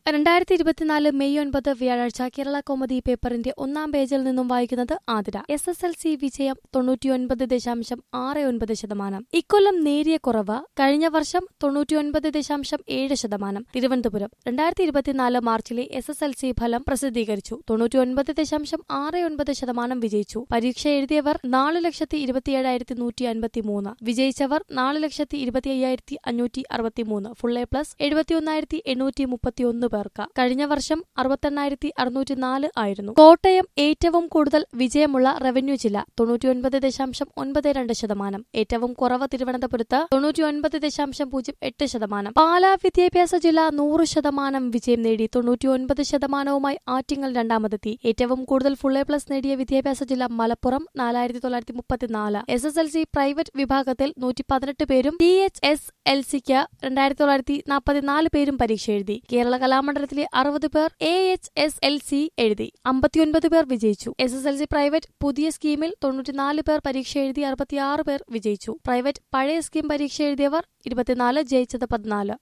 രണ്ടായിരത്തി ഇരുപത്തിനാല് മെയ് ഒൻപത് വ്യാഴാഴ്ച കേരള കോമഡി പേപ്പറിന്റെ ഒന്നാം പേജിൽ നിന്നും വായിക്കുന്നത് Athira S S L C വിജയം തൊണ്ണൂറ്റിയൊൻപത് ദശാംശം ആറ് ഒൻപത് ശതമാനം ഇക്കൊല്ലം നേരിയ കുറവ് കഴിഞ്ഞ വർഷം തൊണ്ണൂറ്റിയൊൻപത് ദശാംശം ഏഴ് ശതമാനം തിരുവനന്തപുരം രണ്ടായിരത്തി ഇരുപത്തിനാല് മാർച്ചിലെ എസ് എസ് എൽ സി ഫലം പ്രസിദ്ധീകരിച്ചു തൊണ്ണൂറ്റിയൊൻപത് ദശാംശം ആറ് ഒൻപത് ശതമാനം വിജയിച്ചു പരീക്ഷ എഴുതിയവർ നാല് ലക്ഷത്തി ഇരുപത്തിയേഴായിരത്തി നൂറ്റി അൻപത്തി മൂന്ന് വിജയിച്ചവർ നാല് ലക്ഷത്തി ഇരുപത്തി അയ്യായിരത്തി അഞ്ഞൂറ്റി അറുപത്തി മൂന്ന് ഫുൾ എ പ്ലസ് എഴുപത്തിയൊന്നായിരത്തി എണ്ണൂറ്റി മുപ്പത്തിയൊന്ന് പേർക്ക് കഴിഞ്ഞ വർഷം അറുപത്തെണ്ണായിരത്തി അറുന്നൂറ്റി നാല് ആയിരുന്നു കോട്ടയം ഏറ്റവും കൂടുതൽ വിജയമുള്ള റവന്യൂ ജില്ല തൊണ്ണൂറ്റിയൊൻപത് ദശാംശം ഒൻപത് രണ്ട് ശതമാനം ഏറ്റവും കുറവ് തിരുവനന്തപുരത്ത് തൊണ്ണൂറ്റിയൊൻപത് ദശാംശം പൂജ്യം എട്ട് ശതമാനം പാലാ വിദ്യാഭ്യാസ ജില്ല നൂറ് ശതമാനം വിജയം നേടി തൊണ്ണൂറ്റിയൊൻപത് ശതമാനവുമായി ആറ്റിങ്ങൽ രണ്ടാമതെത്തി ഏറ്റവും കൂടുതൽ ഫുൾ എ പ്ലസ് നേടിയ വിദ്യാഭ്യാസ ജില്ല മലപ്പുറം നാലായിരത്തി തൊള്ളായിരത്തി മുപ്പത്തിനാല് S S L C private വിഭാഗത്തിൽ നൂറ്റി പതിനെട്ട് പേരും ടി എച്ച് എസ് എൽ സിക്ക് രണ്ടായിരത്തി തൊള്ളായിരത്തി നാൽപ്പത്തിനാല് പേരും പരീക്ഷ എഴുതി കേരള കലാമണ്ഡലത്തിലെ അറുപത് പേർ A H S L C എഴുതി അമ്പത്തിയൊൻപത് പേർ വിജയിച്ചു S S L C private പുതിയ സ്കീമിൽ തൊണ്ണൂറ്റിനാല് പേർ പരീക്ഷ എഴുതി അറുപത്തിയാറ് പേർ വിജയിച്ചു പ്രൈവറ്റ് പഴയ സ്കീം പരീക്ഷ എഴുതിയവർ ഇരുപത്തിനാല് ജയിച്ചത് പതിനാല്